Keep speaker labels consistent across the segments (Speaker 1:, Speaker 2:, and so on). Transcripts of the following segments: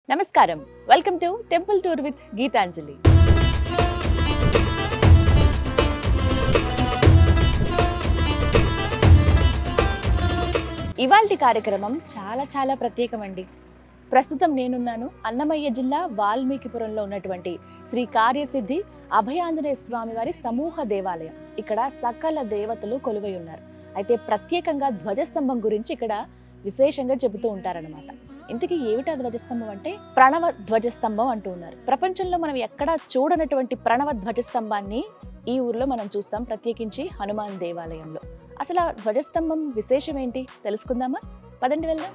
Speaker 1: నమస్కారం welcome to temple tour with Geetanjali ఇవాల్టి కార్యక్రమం చాలా చాలా ప్రత్యేకమండి ప్రస్తుతం నేనున్నాను అన్నమయ్య జిల్లా వాల్మీకిపురంలో ఉన్నటువంటి శ్రీ కార్యసిద్ధి అభయాంజనేయ స్వామి వారి సమూహ దేవాలయం ఇక్కడ సకల దేవతలు కొలువై ఉన్నారు అయితే ప్రత్యేకంగా ధ్వజస్తంభం గురించి ఇక్కడ విశేషంగా చెబుతూ ఉంటారనమాట ఇంతకీ ఏమిటా ధ్వజస్తంభం అంటే ప్రణవ ధ్వజస్తంభం అంటూ ఉన్నారు ప్రపంచంలో మనం ఎక్కడా చూడనటువంటి ప్రణవ ధ్వజస్తంభాన్ని ఈ ఊర్లో మనం చూస్తాం ప్రత్యేకించి హనుమాన్ దేవాలయంలో అసలు ఆ ధ్వజస్తంభం విశేషం ఏంటి తెలుసుకుందామా పదండి వెళ్దాం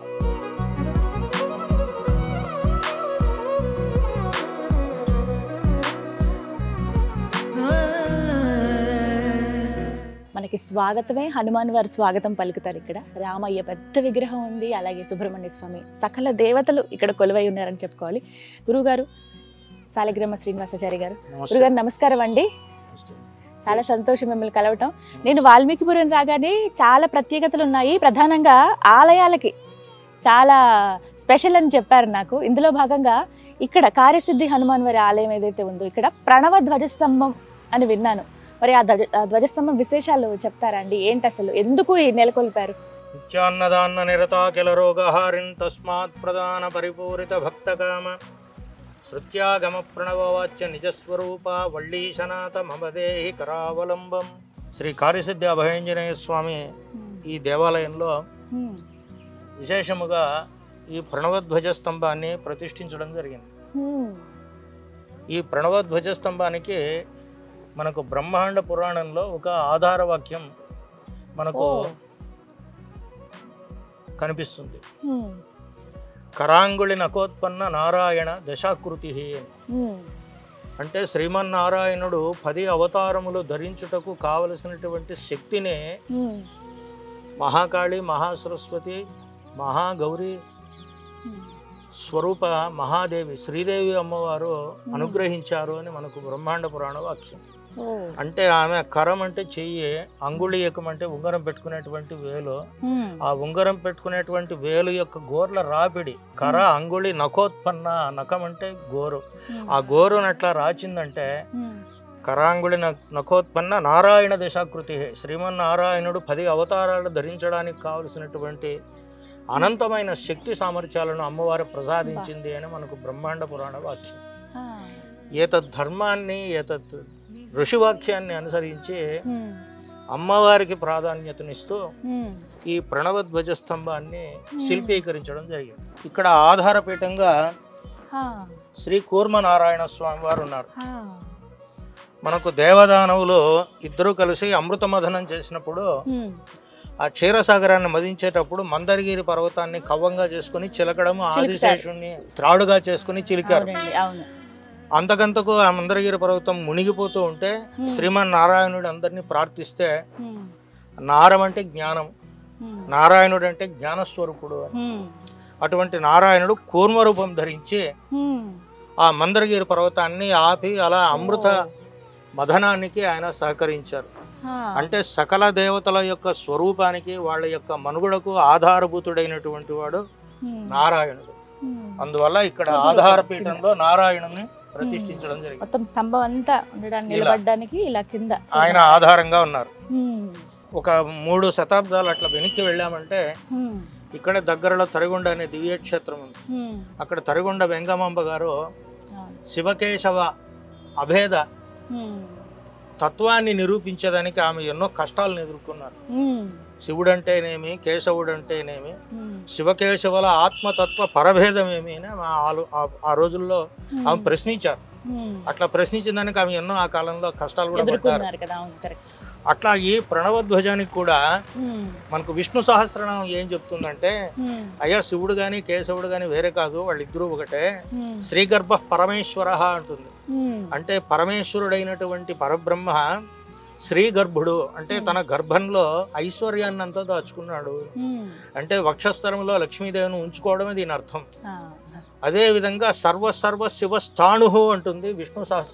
Speaker 1: మనకి స్వాగతమే హనుమాన్ వారి స్వాగతం పలుకుతారు ఇక్కడ రామయ్య పెద్ద విగ్రహం ఉంది అలాగే సుబ్రహ్మణ్య స్వామి సకల దేవతలు ఇక్కడ కొలువై ఉన్నారని చెప్పుకోవాలి గురువుగారు సాలిగ్రామ శ్రీనివాసాచారి గారు గురుగారు నమస్కారం అండి చాలా సంతోషం మిమ్మల్ని కలవటం నేను వాల్మీకిపురం రాగానే చాలా ప్రత్యేకతలు ఉన్నాయి ప్రధానంగా ఆలయాలకి చాలా స్పెషల్ అని చెప్పారు నాకు ఇందులో భాగంగా ఇక్కడ కార్యసిద్ధి హనుమాన్ వారి ఆలయం ఏదైతే ఉందో ఇక్కడ ప్రణవ ధ్వజస్తంభం అని విన్నాను మరి ఆ ధ్వజ ఆ ధ్వజస్తంభం విశేషాలు చెప్తారా అండి ఏంటి అసలు ఎందుకు ఈ నెలకొల్పారు
Speaker 2: నిత్యాన్నదాన్న నిరతాకిల రోగహారిన్ తస్మాత్ ప్రధాన పరిపూరిత భక్తకామ శృత్యాగమ ప్రణవవాచ్య నిజస్వరూప వళ్ళీశనాథ మమదేహి కరావలంబం శ్రీ కార్యసిద్ధి అభయంజనేయ స్వామి ఈ దేవాలయంలో
Speaker 1: హ్మ్.
Speaker 2: విశేషముగా ఈ ప్రణవధ్వజ స్తంభాన్ని ప్రతిష్ఠించడం జరిగింది
Speaker 1: హ్మ్.
Speaker 2: ఈ ప్రణవధ్వజ స్తంభానికి మనకు బ్రహ్మాండ పురాణంలో ఒక ఆధార వాక్యం మనకు
Speaker 1: ఓ.
Speaker 2: కనిపిస్తుంది
Speaker 1: హ్మ్.
Speaker 2: కరాంగుళి నకోత్పన్న నారాయణ దశాకృతి అని
Speaker 1: హ్మ్.
Speaker 2: అంటే శ్రీమన్నారాయణుడు పది అవతారములు ధరించుటకు కావలసినటువంటి శక్తినే
Speaker 1: హ్మ్.
Speaker 2: మహాకాళి మహాసరస్వతి మహాగౌరి
Speaker 1: హ్మ్.
Speaker 2: స్వరూప మహాదేవి శ్రీదేవి అమ్మవారు అనుగ్రహించారు అని మనకు బ్రహ్మాండ పురాణ వాక్యం
Speaker 1: ఓ.
Speaker 2: అంటే ఆమె కరం అంటే చెయ్యి అంగుళీయకం అంటే ఉంగరం పెట్టుకునేటువంటి వేలు
Speaker 1: హ్మ్.
Speaker 2: ఆ ఉంగరం పెట్టుకునేటువంటి వేలు యొక్క గోర్ల రాపిడి కర అంగుళి నఖోత్పన్న నఖం అంటే గోరు
Speaker 1: హ్మ్.
Speaker 2: ఆ గోరును అట్లా రాచిందంటే
Speaker 1: హ్మ్.
Speaker 2: కరాంగుళి న- నఖోత్పన్న నారాయణ దశాకృతి శ్రీమన్నారాయణుడు పది అవతారాలు ధరించడానికి కావలసినటువంటి అనంతమైన శక్తి సామర్థ్యాలను అమ్మవారు ప్రసాదించింది అని మనకు బ్రహ్మాండ పురాణ వాక్యం
Speaker 1: ఆ.
Speaker 2: ఏతద్ ధర్మాన్ని ఏతత్ ఋషివాక్యాన్ని అనుసరించి
Speaker 1: హ్మ్.
Speaker 2: అమ్మవారికి ప్రాధాన్యతనిస్తూ
Speaker 1: హ్మ్.
Speaker 2: ఈ ప్రణవ ధ్వజస్తంభాన్ని శిల్పీకరించడం జరిగింది ఇక్కడ ఆధారపీఠంగా
Speaker 1: ఆ.
Speaker 2: శ్రీ కూర్మనారాయణ స్వామి వారు ఉన్నారు
Speaker 1: ఆ.
Speaker 2: మనకు దేవదానవులు ఇద్దరు కలిసి అమృత మథనం చేసినప్పుడు
Speaker 1: హ్మ్.
Speaker 2: ఆ క్షీరసాగరాన్ని మదించేటప్పుడు మందరగిరి పర్వతాన్ని కవ్వంగా చేసుకుని చిలకడం ఆదిశేషుణ్ణి త్రాడుగా చేసుకుని చిలికారు
Speaker 1: అవునండి అవును
Speaker 2: అంతకంతకు ఆ మందరగిరి పర్వతం మునిగిపోతూ ఉంటే
Speaker 1: హ్మ్.
Speaker 2: శ్రీమన్నారాయణుడు అందరినీ ప్రార్థిస్తే
Speaker 1: హ్మ్.
Speaker 2: నారం అంటే జ్ఞానం
Speaker 1: హ్మ్.
Speaker 2: నారాయణుడు అంటే జ్ఞానస్వరూపుడు అని.
Speaker 1: హ్మ్.
Speaker 2: అటువంటి నారాయణుడు కూర్మ రూపం ధరించి
Speaker 1: హ్మ్.
Speaker 2: ఆ మందరగిరి పర్వతాన్ని ఆపి అలా అమృత మథనానికి ఆయన సహకరించారు
Speaker 1: ఆ.
Speaker 2: అంటే సకల దేవతల యొక్క స్వరూపానికి వాళ్ళ యొక్క మనుగడకు ఆధారభూతుడైనటువంటి వాడు
Speaker 1: హ్మ్.
Speaker 2: నారాయణుడు
Speaker 1: హ్మ్.
Speaker 2: అందువల్ల ఇక్కడ ఆధారపీఠంలో నారాయణుని ప్రతిష్ఠించడం జరిగింది
Speaker 1: మొత్తం స్తంభం అంతా ఉండడానికి
Speaker 2: ఇలా.
Speaker 1: నిలబడడానికి ఇలా కింద
Speaker 2: ఆయన ఆధారంగా ఉన్నారు
Speaker 1: హ్మ్.
Speaker 2: ఒక మూడు శతాబ్దాలు అట్లా వెనక్కి వెళ్ళామంటే
Speaker 1: హ్మ్.
Speaker 2: ఇక్కడ దగ్గరలో తరిగొండ అనే దివ్యక్షేత్రం ఉంది
Speaker 1: హ్మ్.
Speaker 2: అక్కడ తరిగొండ వెంగమాంబ గారు
Speaker 1: అవును.
Speaker 2: శివకేశవ అభేద
Speaker 1: హ్మ్.
Speaker 2: తత్వాన్ని నిరూపించేదానికి ఆమె ఎన్నో కష్టాలను ఎదుర్కొన్నారు
Speaker 1: హ్మ్.
Speaker 2: శివుడంటేనేమి కేశవుడంటేనేమి
Speaker 1: హ్మ్.
Speaker 2: శివకేశవుల ఆత్మతత్వ పరభేదమేమి అని ఆమె ఆలో- ఆ- ఆ రోజుల్లో ఆమె ప్రశ్నించారు
Speaker 1: హ్మ్.
Speaker 2: అట్లా ప్రశ్నించిన దానికి ఆమె ఎన్నో ఆ కాలంలో కష్టాలు కూడా పడ్డారు
Speaker 1: ఎదుర్కొన్నారు కదా అవును కరెక్ట్
Speaker 2: అట్లా ఈ ప్రణవ ధ్వజానికి కూడా
Speaker 1: హ్మ్.
Speaker 2: మనకు విష్ణు సహస్రనామం ఏం చెప్తుందంటే
Speaker 1: హ్మ్.
Speaker 2: అయ్యా శివుడు గాని కేశవుడు గాని వేరే కాదు వాళ్ళిద్దరూ ఒకటే
Speaker 1: హ్మ్.
Speaker 2: శ్రీగర్భ పరమేశ్వర అంటుంది
Speaker 1: హ్మ్.
Speaker 2: అంటే పరమేశ్వరుడైనటువంటి పరబ్రహ్మ శ్రీగర్భుడు అంటే తన గర్భంలో ఐశ్వర్యాన్ని అంతా దాచుకున్నాడు
Speaker 1: హ్మ్.
Speaker 2: అంటే వక్షస్థలంలో లక్ష్మీదేవిని ఉంచుకోవడమే దీని అర్థం
Speaker 1: ఆ.
Speaker 2: అదే విధంగా సర్వ సర్వ శివస్థాణు అంటుంది విష్ణు సహస్రనామం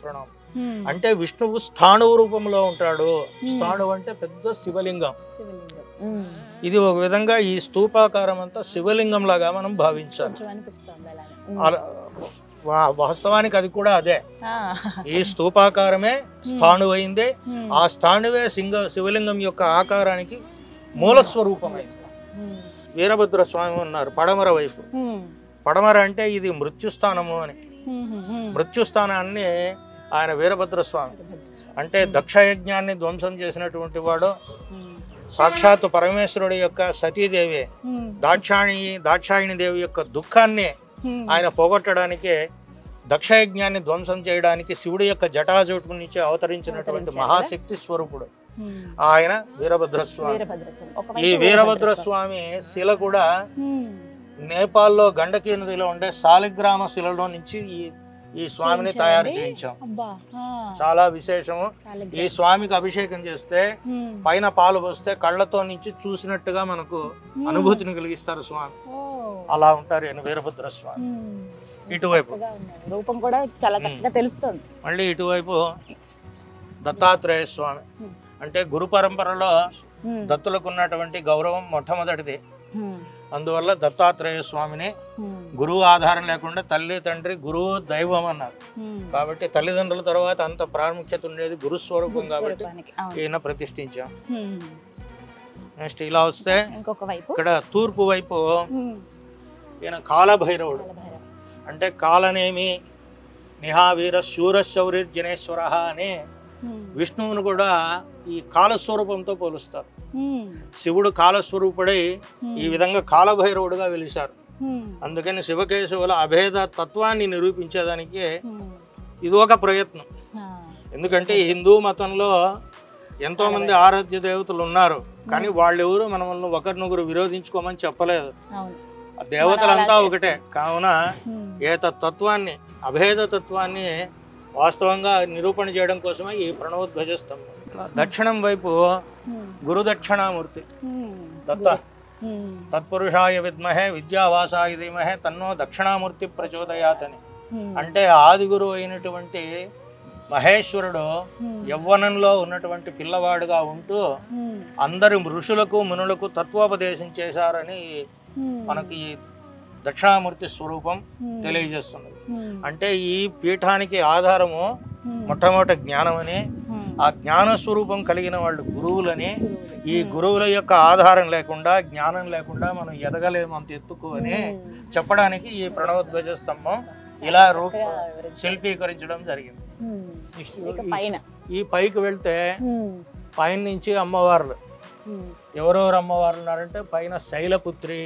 Speaker 1: హ్మ్.
Speaker 2: అంటే విష్ణువు స్థాణువు రూపంలో ఉంటాడు
Speaker 1: Hmm.
Speaker 2: స్థాణువు అంటే పెద్ద శివలింగం
Speaker 1: శివలింగం హ్మ్.
Speaker 2: ఇది ఒక విధంగా ఈ స్తూపాకారం అంతా శివలింగం లాగా మనం భావించాలి
Speaker 1: కొంచెం అనిపిస్తుంది అలానే హ్మ్.
Speaker 2: అలా- వా- వాస్తవానికి అది కూడా అదే
Speaker 1: ఆ.
Speaker 2: ఈ స్తూపాకారమే స్థాణువైంది
Speaker 1: హ్మ్.
Speaker 2: ఆ స్థాణువే సింగ శివలింగం యొక్క ఆకారానికి మూల స్వరూపమైంది
Speaker 1: హ్మ్.
Speaker 2: వీరభద్ర స్వామి ఉన్నారు పడమర వైపు
Speaker 1: హ్మ్.
Speaker 2: పడమర అంటే ఇది మృత్యుస్థానము అని
Speaker 1: హ్మ్. హ్మ్. హ్మ్.
Speaker 2: మృత్యుస్థానాన్ని ఆయన వీరభద్ర స్వామి అంటే దక్షయజ్ఞాన్ని ధ్వంసం చేసినటువంటి వాడు
Speaker 1: హ్మ్.
Speaker 2: సాక్షాత్తు పరమేశ్వరుడి యొక్క సతీదేవి
Speaker 1: హ్మ్.
Speaker 2: దాక్షాయణి దాక్షాయణి దేవి యొక్క దుఃఖాన్ని
Speaker 1: హ్మ్.
Speaker 2: ఆయన పోగొట్టడానికి దక్షయజ్ఞాన్ని ధ్వంసం చేయడానికి శివుడి యొక్క జటాజూటు నుంచి అవతరించినటువంటి
Speaker 1: అవతరించారు
Speaker 2: మహాశక్తి స్వరూపుడు
Speaker 1: హ్మ్.
Speaker 2: ఆయన వీరభద్ర స్వామి
Speaker 1: వీరభద్ర స్వామి.
Speaker 2: ఈ
Speaker 1: ఒకవైపు
Speaker 2: వీరభద్ర స్వామి శిల కూడా
Speaker 1: హ్మ్.
Speaker 2: నేపాల్లో గండకీ నదిలో ఉండే శాలిగ్రామ శిలలో నుంచి ఈ ఈ స్వామిని తయారు
Speaker 1: చేయించారండి?
Speaker 2: చేయించాం
Speaker 1: అబ్బా ఆ.
Speaker 2: చాలా విశేషము
Speaker 1: సాలిగ్రామ.
Speaker 2: ఈ స్వామికి అభిషేకం చేస్తే
Speaker 1: హ్మ్.
Speaker 2: పైన పాలు పోస్తే కళ్ళతో నుంచి చూసినట్టుగా మనకు
Speaker 1: హ్మ్.
Speaker 2: అనుభూతిని కలిగిస్తారు స్వామి
Speaker 1: ఓ.
Speaker 2: అలా ఉంటారు ఈయన వీరభద్ర స్వామి
Speaker 1: హ్మ్.
Speaker 2: ఇటువైపు
Speaker 1: చక్కగా ఉన్నారు. రూపం కూడా చాలా
Speaker 2: హ్మ్.
Speaker 1: చక్కగా తెలుస్తుంది
Speaker 2: మళ్ళీ ఇటువైపు దత్తాత్రేయ స్వామి
Speaker 1: హ్మ్.
Speaker 2: అంటే గురు పరంపరలో
Speaker 1: హ్మ్.
Speaker 2: దత్తులకు ఉన్నటువంటి గౌరవం మొట్టమొదటిది
Speaker 1: హ్మ్.
Speaker 2: అందువల్ల దత్తాత్రేయ స్వామిని
Speaker 1: హ్మ్.
Speaker 2: గురువు ఆధారం లేకుండా తల్లి తండ్రి గురువు దైవం అన్నారు
Speaker 1: హ్మ్.
Speaker 2: కాబట్టి తల్లిదండ్రుల తర్వాత అంత ప్రాముఖ్యత ఉండేది గురుస్వరూపం కాబట్టి
Speaker 1: స్వరూపానికి. అవును.
Speaker 2: ఈయన ప్రతిష్ఠించాం
Speaker 1: హ్మ్.
Speaker 2: నెక్స్ట్ ఇలా వస్తే
Speaker 1: ఇంకొక వైపు
Speaker 2: ఇక్కడ తూర్పు వైపు
Speaker 1: హ్మ్.
Speaker 2: ఈయన కాలభైరవుడు
Speaker 1: కాలభైరవ.
Speaker 2: అంటే కాలనేమి నిహావీర శూర శౌర్యజనేశ్వర అని
Speaker 1: హ్మ్.
Speaker 2: విష్ణువును కూడా ఈ కాలస్వరూపంతో పోలుస్తారు
Speaker 1: హ్మ్.
Speaker 2: శివుడు కాలస్వరూపుడై
Speaker 1: హ్మ్.
Speaker 2: ఈ విధంగా కాలభైరవుడుగా వెలిశారు
Speaker 1: హ్మ్.
Speaker 2: అందుకని శివకేశవుల అభేద తత్వాన్ని నిరూపించేదానికి
Speaker 1: హ్మ్.
Speaker 2: ఇది ఒక ప్రయత్నం
Speaker 1: ఆ.
Speaker 2: ఎందుకంటే ఈ హిందూ మతంలో ఎంతో మంది ఆరాధ్య దేవతలు ఉన్నారు కానీ వాళ్ళెవరు మనల్ని ఒకరినొకరు విరోధించుకోమని చెప్పలేదు
Speaker 1: అవును
Speaker 2: ఆ దేవతలంతా
Speaker 1: మనం అలా
Speaker 2: ఒకటే కావున
Speaker 1: హ్మ్.
Speaker 2: ఏ తత్వాన్ని అభేద తత్వాన్ని వాస్తవంగా నిరూపణ చేయడం కోసమే ఈ ప్రణవోద్భజ స్తంభం దక్షిణం వైపు
Speaker 1: హ్మ్.
Speaker 2: గురు దక్షిణామూర్తి
Speaker 1: హ్మ్.
Speaker 2: దత్త
Speaker 1: హ్మ్.
Speaker 2: తత్పురుషాయ విద్మహే విద్యావాసాయ ధీమహే తన్నో దక్షిణామూర్తి ప్రచోదయాత్ అని
Speaker 1: హ్మ్.
Speaker 2: అంటే ఆది గురువు అయినటువంటి మహేశ్వరుడు
Speaker 1: హ్మ్.
Speaker 2: యవ్వనంలో ఉన్నటువంటి పిల్లవాడుగా ఉంటూ
Speaker 1: హ్మ్.
Speaker 2: అందరి ఋషులకు మునులకు తత్వోపదేశం చేశారని
Speaker 1: హ్మ్.
Speaker 2: మనకి ఈ దక్షిణామూర్తి స్వరూపం
Speaker 1: హ్మ్.
Speaker 2: తెలియజేస్తున్నది
Speaker 1: హ్మ్.
Speaker 2: అంటే ఈ పీఠానికి ఆధారము
Speaker 1: హ్మ్.
Speaker 2: మొట్టమొదటి జ్ఞానమని
Speaker 1: హ్మ్.
Speaker 2: ఆ జ్ఞాన స్వరూపం కలిగిన వాళ్ళు గురువులని
Speaker 1: గురువులు.
Speaker 2: ఈ గురువుల యొక్క ఆధారం లేకుండా జ్ఞానం లేకుండా మనం ఎదగలేము అంత ఎత్తుకు అని
Speaker 1: హ్మ్.
Speaker 2: చెప్పడానికి ఈ ప్రణవధ్వజ స్తంభం ఇలా రూప
Speaker 1: చక్కగా వివరించారు.
Speaker 2: శిల్పీకరించడం జరిగింది
Speaker 1: హ్మ్.
Speaker 2: నెక్స్ట్
Speaker 1: ఇక
Speaker 2: ఈ-
Speaker 1: పైన
Speaker 2: ఈ పైకి వెళ్తే
Speaker 1: హ్మ్.
Speaker 2: పైన నుంచి అమ్మవార్లు
Speaker 1: హ్మ్.
Speaker 2: ఎవరెవరు అమ్మవార్లు ఉన్నారంటే పైన శైలపుత్రి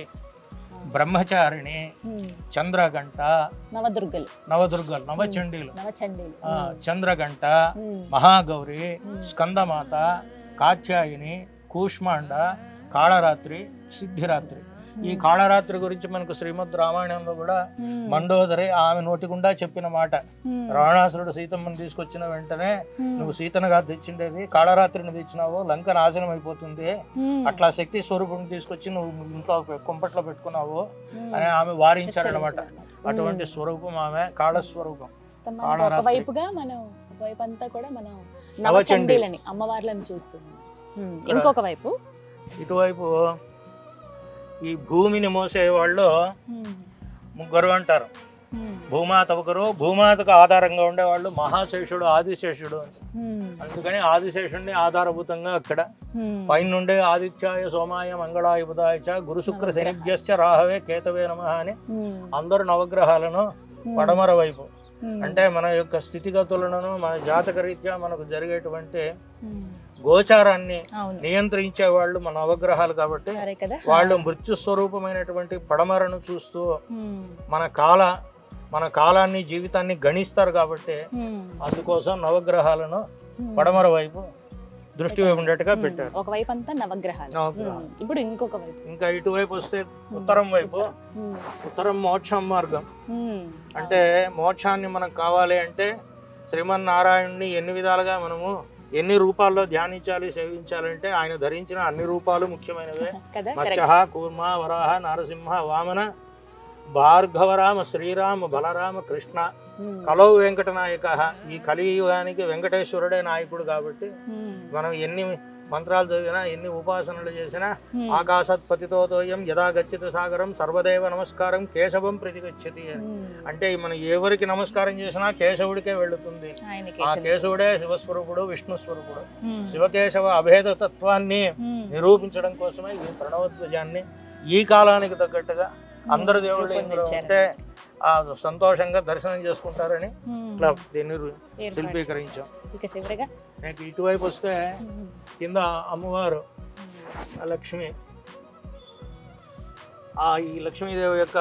Speaker 2: బ్రహ్మచారిణి
Speaker 1: హ్మ్.
Speaker 2: చంద్రగంట
Speaker 1: నవదుర్గలు
Speaker 2: నవదుర్గలు నవచండీలు
Speaker 1: నవచండీలు
Speaker 2: ఆ, చంద్రగంట
Speaker 1: హ్మ్.
Speaker 2: మహాగౌరి
Speaker 1: హ్మ్.
Speaker 2: స్కందమాత కాత్యాయిని కూష్మాండ కాళరాత్రి సిద్ధిరాత్రి ఈ
Speaker 1: హ్మ్.
Speaker 2: కాళరాత్రి గురించి మనకు శ్రీమద్ రామాయణంలో కూడా
Speaker 1: హ్మ్.
Speaker 2: మండోదరి ఆమె నోటి గుండా చెప్పిన మాట
Speaker 1: హ్మ్.
Speaker 2: రావణాసురుడు సీతమ్మని తీసుకొచ్చిన వెంటనే
Speaker 1: హ్మ్.
Speaker 2: నువ్వు సీతనుగా తెచ్చిండేది కాళరాత్రిని తెచ్చినావు లంక నాశనం అయిపోతుంది
Speaker 1: హ్మ్.
Speaker 2: అట్లా శక్తి స్వరూపం తీసుకొచ్చి నువ్వు ఇంట్లో పె- కుంపట్లో పెట్టుకున్నావు
Speaker 1: హ్మ్.
Speaker 2: అని ఆమె వారించారనమాట
Speaker 1: హెచ్చరించారన్నమాట.
Speaker 2: అటువంటి
Speaker 1: హ్మ్.
Speaker 2: స్వరూపం ఆమె కాళస్వరూపం
Speaker 1: స్తంభానికి
Speaker 2: కాళరాత్రి.
Speaker 1: ఒకవైపుగా మనం ఒకవైపు అంతా కూడా మనం
Speaker 2: నవచండీ.
Speaker 1: నవచండీలని అమ్మవార్లను చూస్తున్నాం హ్మ్.
Speaker 2: ఇక్కడ-
Speaker 1: ఇంకొక వైపు
Speaker 2: ఇటువైపు ఈ భూమిని మోసే వాళ్ళు
Speaker 1: హ్మ్.
Speaker 2: ముగ్గురు అంటారు
Speaker 1: హ్మ్.
Speaker 2: భూమాత ఒకరు భూమాతకు ఆధారంగా ఉండేవాళ్ళు మహాశేషుడు ఆదిశేషుడు అని
Speaker 1: హ్మ్.
Speaker 2: అందుకని ఆదిశేషుడిని ఆధారభూతంగా అక్కడ
Speaker 1: హ్మ్.
Speaker 2: పైన నుండే ఆదిత్యాయ సోమాయ మంగళాయ బుధాయ చ గురు శుక్ర శనిభ్యశ్చ రాహవే కేతవే నమ అని
Speaker 1: హ్మ్.
Speaker 2: అందరు నవగ్రహాలను
Speaker 1: హ్మ్.
Speaker 2: పడమర వైపు
Speaker 1: హ్మ్.
Speaker 2: అంటే మన యొక్క స్థితిగతులను మన జాతక రీత్యా మనకు జరిగేటువంటి
Speaker 1: హ్మ్.
Speaker 2: గోచారాన్ని
Speaker 1: అవును
Speaker 2: నియంత్రించే వాళ్ళు మన నవగ్రహాలు కాబట్టి
Speaker 1: సరే కదా
Speaker 2: వాళ్ళు మృత్యు స్వరూపమైనటువంటి పడమరను చూస్తూ
Speaker 1: హ్మ్.
Speaker 2: మన కాల మన కాలాన్ని జీవితాన్ని గణిస్తారు కాబట్టి
Speaker 1: హ్మ్.
Speaker 2: అందుకోసం నవగ్రహాలను
Speaker 1: హ్మ్.
Speaker 2: పడమర వైపు దృష్టి ఉండేట్టుగా
Speaker 1: హ్మ్.
Speaker 2: పెట్టారు
Speaker 1: ఒకవైపు అంతా నవగ్రహాలు
Speaker 2: నవగ్రహాలు.
Speaker 1: హ్మ్. ఇప్పుడు ఇంకొక వైపు
Speaker 2: ఇంకా ఇటువైపు వస్తే ఉత్తరం వైపు
Speaker 1: హ్మ్.
Speaker 2: ఉత్తరం మోక్షం మార్గం
Speaker 1: హ్మ్.
Speaker 2: అంటే మోక్షాన్ని మనకు కావాలి అంటే శ్రీమన్నారాయణుని ఎన్ని విధాలుగా మనము ఎన్ని రూపాల్లో ధ్యానించాలి సేవించాలంటే ఆయన ధరించిన అన్ని రూపాలు ముఖ్యమైనవే
Speaker 1: కదా
Speaker 2: మత్స్య
Speaker 1: కరెక్ట్
Speaker 2: కూర్మ వరాహ నరసింహ వామన భార్గవరామ శ్రీరామ బలరామ కృష్ణ
Speaker 1: ఉమ్,
Speaker 2: కలౌ వెంకటనాయక ఈ కలియుగానికి వెంకటేశ్వరుడే నాయకుడు కాబట్టి
Speaker 1: ఉమ్,
Speaker 2: మనం ఎన్ని మంత్రాలు చదివినా ఎన్ని ఉపాసనలు చేసినా
Speaker 1: ఉమ్,
Speaker 2: ఆకాశత్పతితోయం యథా గచ్చిత సాగరం సర్వదేవ నమస్కారం కేశవం ప్రతిగచ్చతి అని
Speaker 1: ఉమ్,
Speaker 2: అంటే మనం ఎవరికి నమస్కారం చేసినా కేశవుడికే వెళుతుంది
Speaker 1: ఆయనకి
Speaker 2: ఆ
Speaker 1: చెందిన-
Speaker 2: కేశవుడే శివస్వరూపుడు విష్ణు స్వరూపుడు
Speaker 1: ఉమ్,
Speaker 2: శివకేశవ అభేద తత్వాన్ని
Speaker 1: ఉమ్,
Speaker 2: నిరూపించడం కోసమే ఈ ప్రణవధ్వజాన్ని ఈ కాలానికి తగ్గట్టుగా అందరు దేవుళ్ళు ఇందులో
Speaker 1: రూపొందించారు.
Speaker 2: ఉంటే ఆ సంతోషంగా దర్శనం చేసుకుంటారని
Speaker 1: ఉమ్,
Speaker 2: ఇట్లా దీన్ని రు-
Speaker 1: ఏర్పాటు
Speaker 2: శిల్పీకరించాం
Speaker 1: ఇక చివరిగా
Speaker 2: నాకు ఇటువైపు వస్తే
Speaker 1: ఉమ్,
Speaker 2: కింద అమ్మవారు ఆ లక్ష్మి ఆ ఈ లక్ష్మీదేవి యొక్క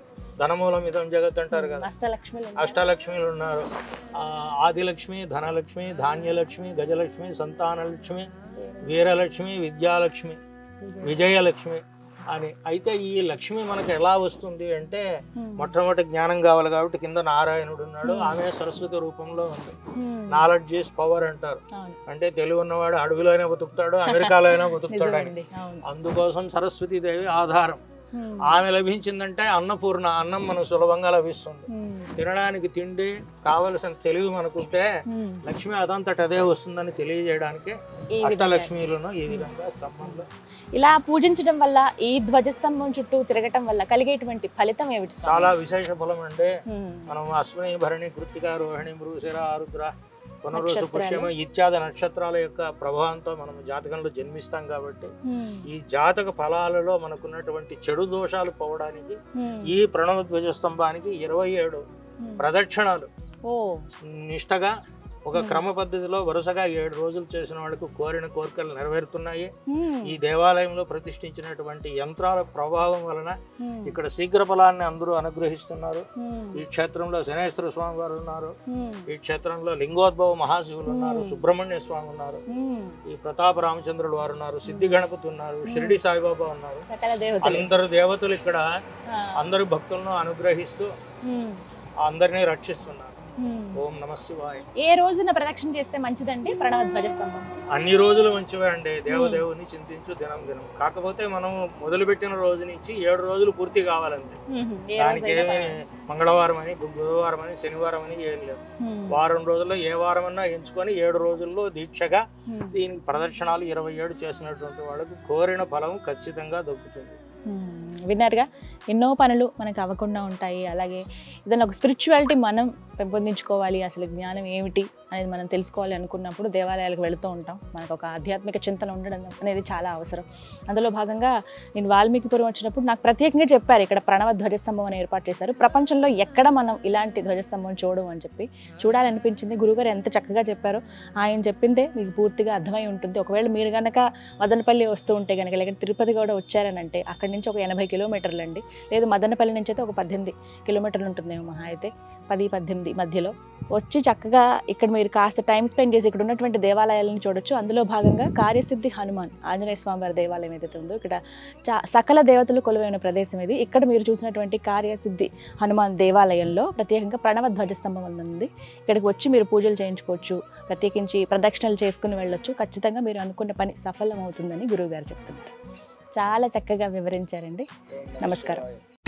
Speaker 2: ధనమూలం ఇదం జగత్ అంటారు కదా
Speaker 1: అష్టలక్ష్మిలు ఉన్నాయి.
Speaker 2: అష్టలక్ష్మిలు ఉన్నారు ఆ ఆదిలక్ష్మి ధనలక్ష్మి ధాన్యలక్ష్మి గజలక్ష్మి సంతానలక్ష్మి వీరలక్ష్మి విద్యాలక్ష్మి విజయలక్ష్మి అని అయితే ఈ లక్ష్మి మనకు ఎలా వస్తుంది అంటే
Speaker 1: ఉమ్,
Speaker 2: మొట్టమొదటి జ్ఞానం కావాలి కాబట్టి కింద నారాయణుడు ఉన్నాడు ఆమె సరస్వతి రూపంలో ఉంది
Speaker 1: ఉమ్,
Speaker 2: నాలెడ్జ్ ఈస్ పవర్ అంటారు
Speaker 1: అవును
Speaker 2: అంటే తెలివి ఉన్నవాడు అడవిలో అయినా బతుకుతాడు అమెరికాలో అయినా బతుకుతాడు అని
Speaker 1: నిజమండి అవును
Speaker 2: అందుకోసం సరస్వతీదేవి ఆధారం
Speaker 1: ఉమ్,
Speaker 2: ఆమె లభించిందంటే అన్నపూర్ణ అన్నం మనకు సులభంగా లభిస్తుంది
Speaker 1: ఉమ్,
Speaker 2: తినడానికి తిండి కావలసిన తెలివి మనకుంటే
Speaker 1: ఉమ్,
Speaker 2: లక్ష్మి అదంతట అదే వస్తుందని తెలియజేయడానికి
Speaker 1: ఈ విధంగా.
Speaker 2: అష్టలక్ష్మిలను ఈ విధంగా స్తంభంలో
Speaker 1: ఇలా పూజించడం వల్ల ఈ ధ్వజస్తంభం చుట్టూ తిరగటం వల్ల కలిగేటువంటి ఫలితం ఏమిటి స్వామి?
Speaker 2: చాలా విశేష ఫలం అంటే
Speaker 1: ఉమ్,
Speaker 2: మనం అశ్విని భరణి కృత్తిక రోహిణి మృగశిర ఆరుద్ర పునరుసు
Speaker 1: నక్షత్రాలు.
Speaker 2: పుష్యమ ఇత్యాది నక్షత్రాల యొక్క ప్రభావంతో మనం జాతకంలో జన్మిస్తాం కాబట్టి
Speaker 1: ఉమ్,
Speaker 2: ఈ జాతక ఫలాలలో మనకున్నటువంటి చెడు దోషాలు పోవడానికి
Speaker 1: ఉమ్,
Speaker 2: ఈ ప్రణవ ధ్వజ స్తంభానికి ఇరవై ఏడు
Speaker 1: ఉమ్.
Speaker 2: ప్రదక్షిణాలు
Speaker 1: ఓ
Speaker 2: నిష్టగా ఒక
Speaker 1: Hmm.
Speaker 2: క్రమ పద్ధతిలో వరుసగా ఏడు రోజులు చేసిన వాళ్ళకు కోరిన కోరికలు నెరవేరుతున్నాయి
Speaker 1: ఉమ్,
Speaker 2: ఈ దేవాలయంలో ప్రతిష్ఠించినటువంటి యంత్రాల ప్రభావం వలన
Speaker 1: ఉమ్,
Speaker 2: ఇక్కడ శీఘ్ర ఫలాన్ని అందరూ అనుగ్రహిస్తున్నారు
Speaker 1: ఉమ్,
Speaker 2: ఈ క్షేత్రంలో శనేశ్వర స్వామి వారు ఉన్నారు
Speaker 1: ఉమ్,
Speaker 2: ఈ క్షేత్రంలో లింగోద్భవ మహాశివులు ఉన్నారు
Speaker 1: Hmm.
Speaker 2: సుబ్రహ్మణ్య స్వామి ఉన్నారు
Speaker 1: ఉమ్.
Speaker 2: ఈ ప్రతాప రామచంద్రుడు వారు ఉన్నారు సిద్ధి గణపతి ఉన్నారు షిరిడి సాయిబాబా ఉన్నారు
Speaker 1: సకల దేవతలు
Speaker 2: అందరు దేవతలు ఇక్కడ
Speaker 1: ఆ,
Speaker 2: అందరు భక్తులను అనుగ్రహిస్తూ
Speaker 1: ఉమ్,
Speaker 2: అందరినీ రక్షిస్తున్నారు
Speaker 1: ఉమ్.
Speaker 2: ఓం నమ శివాయ
Speaker 1: ఏ రోజున ప్రదక్షిణ చేస్తే మంచిదండి ప్రణవ ధ్వజస్తంభం
Speaker 2: అన్ని రోజులు మంచివే అండి దేవదేవుని చింతించు దినం దినం కాకపోతే మనం మొదలుపెట్టిన రోజు నుంచి ఏడు రోజులు పూర్తి కావాలంతే
Speaker 1: ఉమ్, ఏ
Speaker 2: దానికి
Speaker 1: రోజైనా
Speaker 2: ఏమి మంగళవారం అని గు- బుధవారం అని శనివారం అని ఏం లేదు
Speaker 1: ఉమ్,
Speaker 2: వారం రోజుల్లో ఏ వారం అన్నా ఎంచుకొని ఏడు రోజుల్లో దీక్షగా
Speaker 1: ఉమ్,
Speaker 2: దీనికి ప్రదర్శనాలు ఇరవై ఏడు చేసినటువంటి వాళ్ళకు కోరిన ఫలం ఖచ్చితంగా దొక్కుతుంది
Speaker 1: ఉమ్, విన్నారుగా ఎన్నో పనులు మనకు అవ్వకుండా ఉంటాయి అలాగే ఏదైనా ఒక స్పిరిచువాలిటీ మనం పెంపొందించుకోవాలి అసలు జ్ఞానం ఏమిటి అనేది మనం తెలుసుకోవాలి అనుకున్నప్పుడు దేవాలయాలకు వెళుతూ ఉంటాం మనకు ఒక ఆధ్యాత్మిక చింతన ఉండడం అనేది చాలా అవసరం అందులో భాగంగా నేను వాల్మీకిపురం వచ్చినప్పుడు నాకు ప్రత్యేకంగా చెప్పారు ఇక్కడ ప్రణవ ధ్వజస్తంభం అని ఏర్పాటు చేశారు ప్రపంచంలో ఎక్కడ మనం ఇలాంటి ధ్వజస్తంభం చూడడం అని చెప్పి చూడాలనిపించింది గురుగారు ఎంత చక్కగా చెప్పారో ఆయన చెప్పిందే మీకు పూర్తిగా అర్థమై ఉంటుంది ఒకవేళ మీరు కనుక మదనపల్లి వస్తూ ఉంటే కనుక లేకపోతే తిరుపతి కూడా వచ్చారనంటే అక్కడి నుంచి ఒక ఎనభై కిలోమీటర్లు అండి లేదు మదనపల్లి నుంచి అయితే ఒక పద్దెనిమిది కిలోమీటర్లు ఉంటుందేమో మహా అయితే పది పద్దెనిమిది మధ్యలో వచ్చి చక్కగా ఇక్కడ మీరు కాస్త టైం స్పెండ్ చేసి ఇక్కడ ఉన్నటువంటి దేవాలయాలను చూడొచ్చు అందులో భాగంగా కార్యసిద్ధి హనుమాన్ ఆంజనేయ స్వామి వారి దేవాలయం ఏదైతే ఉందో ఇక్కడ చా సకల దేవతలు కొలువైన ప్రదేశం ఇది ఇక్కడ మీరు చూసినటువంటి కార్యసిద్ధి హనుమాన్ దేవాలయంలో ప్రత్యేకంగా ప్రణవ ధ్వజస్తంభం ఉంది ఇక్కడికి వచ్చి మీరు పూజలు చేయించుకోవచ్చు ప్రత్యేకించి ప్రదక్షిణలు చేసుకుని వెళ్ళొచ్చు ఖచ్చితంగా మీరు అనుకున్న పని సఫలం అవుతుందని గురువుగారు చెప్తున్నారు చాలా చక్కగా వివరించారండి నమస్కారం.